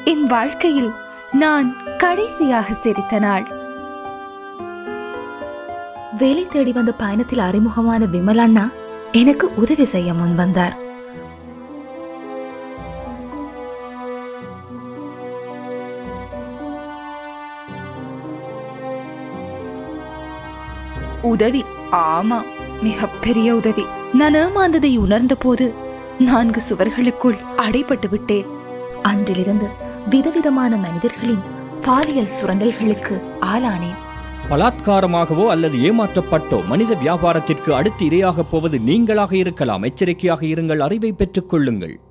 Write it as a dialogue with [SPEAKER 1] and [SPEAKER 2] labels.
[SPEAKER 1] என் வாழ்க்கையில் நான் கடைசியாக சிரித்த நாள்
[SPEAKER 2] வேலை தேடி வந்த பயணத்தில் அறிமுகமான விமல் அண்ணா எனக்கு உதவி செய்ய முன் வந்தார்
[SPEAKER 1] உதவி ஆமா மிகப்பெரிய உதவி நான் ஏமாந்ததை உணர்ந்த போது நான்கு சுவர்களுக்குள் அடைபட்டு விட்டேன்
[SPEAKER 2] அன்றிலிருந்து விதவிதமான மனிதர்களின் பாலியல் சுரண்டல்களுக்கு ஆளானேன்
[SPEAKER 3] பலாத்காரமாகவோ அல்லது ஏமாற்றப்பட்டோ மனித வியாபாரத்திற்கு அடுத்து இரையாகப் போவது நீங்களாக இருக்கலாம் எச்சரிக்கையாக இருங்கள் அறிவை பெற்றுக் கொள்ளுங்கள்